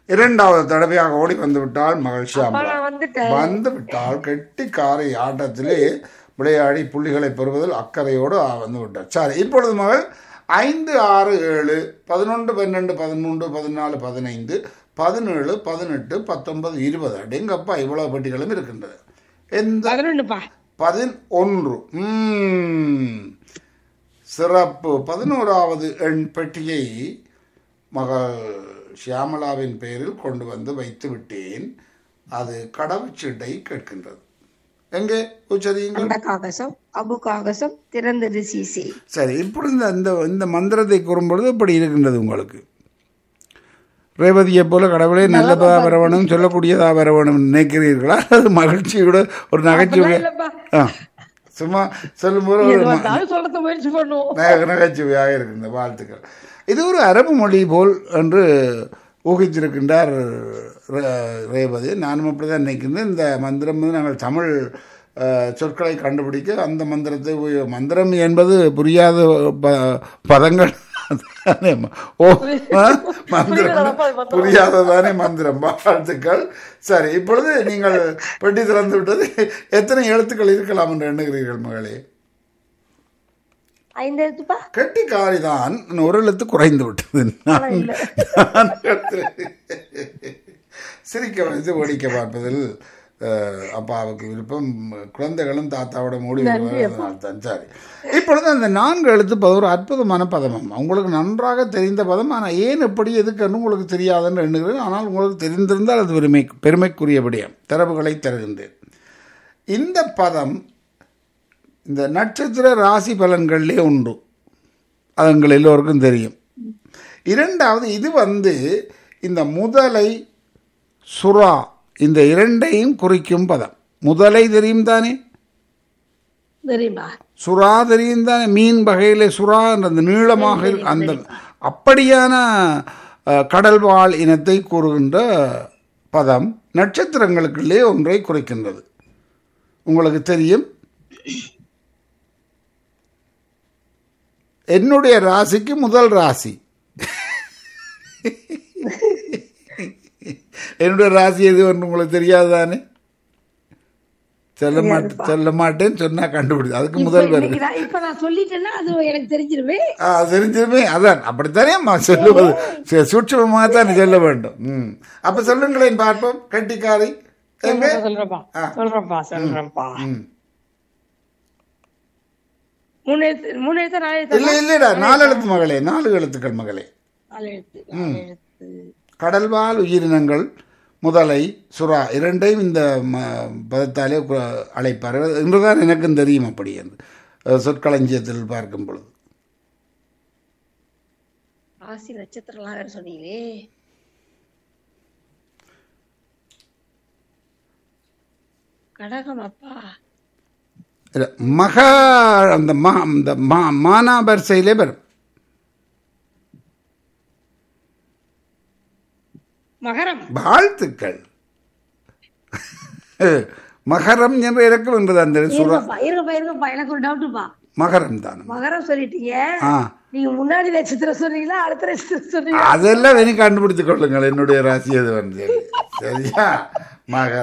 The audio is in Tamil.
இரண்டாவது தடவையாக ஓடி வந்து விட்டால் மகள் ஷியாமலா நான் வந்துட்டேன் வந்து விட்டால் கெட்டிக்காரை ஆட்டத்திலே விளையாடி புள்ளிகளை பெறுவதில் அக்கறையோடு வந்து விட்டார் சரி இப்பொழுது மகள் ஐந்து ஆறு ஏழு பதினொன்று பன்னெண்டு பதிமூன்று பதினாலு பதினைந்து பதினேழு பதினெட்டு பத்தொன்பது இருபது அடேங்கப்பா இவ்வளவு பெட்டிகளும் இருக்கின்றது எந்த பதினொன்னுப்பா பதினொன்று ம். சிறப்பு பதினோராவது எண் பெட்டியை மகள் ஷியாமலாவின் பெயரில் கொண்டு வந்து வைத்து விட்டேன் அது கடவுச்சீட்டை கேட்கின்றது எங்கே உச்சரியுங்கள் அந்த காகசம் அபு காகசம் திறந்தது சீசி சரி இப்பொழுது இந்த- இந்த இந்த மந்திரத்தை கூறும்பொழுது இப்படி இருக்கின்றது உங்களுக்கு ரேவதியை போல கடவுளே நல்லதா வரவணும் சொல்லக்கூடியதா வரவணும் நினைக்கிறீர்களா அது மகிழ்ச்சியோட ஒரு நகைச்சுவை இல்லப்பா ஆ சும்மா சொல்லும்போது ஒரு ம- வந்தாலும் சொல்றது முயற்சி பண்ணுவோம் நக- நகைச்சுவையாக இருக்கின்ற வாழ்த்துக்கள் இது ஒரு அரபு மொழி போல் என்று ஊகித்திருக்கின்றார் ரே- ரேவதி நானும் அப்படி தான் நினைக்கின்றேன் இந்த மந்திரம் வந்து நாங்கள் தமிழ் அஹ், சொற்களை கண்டுபிடிக்க அந்த மந்திரத்தை உபயோ- மந்திரம் என்பது புரியாத ப பதங்கள் தானே ம- ஓ ஆ? மந்திரம் புரியாததானே மந்திரம் வாழ்த்துக்கள் சரி இப்பொழுது நீங்கள் பெட்டி திறந்து விட்டது எத்தனை எழுத்துக்கள் இருக்கலாம் என்று எண்ணுகிறீர்கள் மகளே ஐந்து எழுத்துப்பா கெட்டிக்காரி தான் ஒரு எழுத்து குறைந்து விட்டது நான்கு- நான்கு எழுத்து. சிரிக்க வைத்து ஒழிக்க பார்ப்பதில் அஹ், அப்பாவுக்கு விருப்பம் குழந்தைகளும் தாத்தாவோட மூடி வருவதனால் தான் சரி இப்பொழுது அந்த நான்கு எழுத்து பதம் ஒரு அற்புதமான பதம் உங்களுக்கு நன்றாக தெரிந்த பதம் ஆனால் ஏன் எப்படி எதுக்குன்னு உங்களுக்கு தெரியாதுன்னு எண்ணுகிறேன் ஆனால் உங்களுக்கு தெரிந்திருந்தால் அது பெருமை பெருமைக்குரியபடியாம் தரவுகளை தருகின்றேன் இந்த பதம் இந்த நட்சத்திர ராசி பலன்கள்லே உண்டு அது எங்கள் எல்லோருக்கும் தெரியும் இரண்டாவது இது வந்து இந்த முதலை சுறா இந்த இரண்டையும் குறிக்கும் பதம் முதலை தெரியும் தானே தெரியுமா சுறா தெரியும் தானே மீன் வகையில் சுறா என்ற அந்த நீளமாக இருக்கு- அந்த அப்படியான அஹ், கடல் வாழ் இனத்தை கூறுகின்ற பதம் நட்சத்திரங்களுக்குள்ளே ஒன்றை குறிக்கின்றது உங்களுக்கு தெரியும் என்னுடைய ராசிக்கு முதல் ராசி என்னுடைய ராசி எது ஒன்று உங்களுக்கு தெரியாது தானே சொல்ல மாட்டேன் சொல்ல மாட்டேன்னு சொன்னா கண்டுபிடி அதுக்கு முதல் வருது இன்னைக்கு நான் இப்ப நான் சொல்லிட்டேன்னா அது எனக்கு தெரிஞ்சிருவே ஆ தெரிஞ்சுமே அதான் அப்படித்தானே அம்மா சொல்லுவது சு- சூட்சுமமாக தான் சொல்ல வேண்டும் ம் அப்ப சொல்லுங்களேன் பார்ப்போம் கட்டிக்காரி எங்க சொல்றப்பா ஆ. சொல்றப்பா சொல்றப்பா ம். மூணு எழுத்து மூணு எழுத்து நாலு எழுத்து இல்ல இல்லடா நாலு எழுத்து மகளே நாலு எழுத்துக்கள் மகளே நாலு எழுத்து நாலு எழுத்து கடல்வாழ் உயிரினங்கள் முதலை சுறா இரண்டையும் இந்த ம- பதத்தாலே கு- அழைப்பார் என்றுதான் எனக்கும் தெரியும் அப்படி என்று அஹ், சொற்களஞ்சியத்தில் பார்க்கும் பொழுது ராசி நட்சத்திரம்லாம் வேற சொன்னீங்களே கடகம் அப்பா இல்ல, மகா அந்த மா அந்த மா மானாபரிசையிலே வரும் மகரம் வாழ்த்துக்கள் மகரம் என்று இறக்கம் என்பது அந்த சுறா இருங்கப்பா இருங்கப்பா இருங்கப்பா எனக்கு ஒரு டவுட்டுப்பா மகரம் தான் மகரம் சொல்லிட்டீங்க ஆ நீங்க முன்னாடி நட்சத்திரம் சொன்னீங்களா அடுத்த நட்சத்திரம் சொன்னீங்களா அதெல்லாம் வேணும் கண்டுபிடித்துக் கொள்ளுங்கள் என்னுடைய ராசி அது வந்து சரியா மகரம்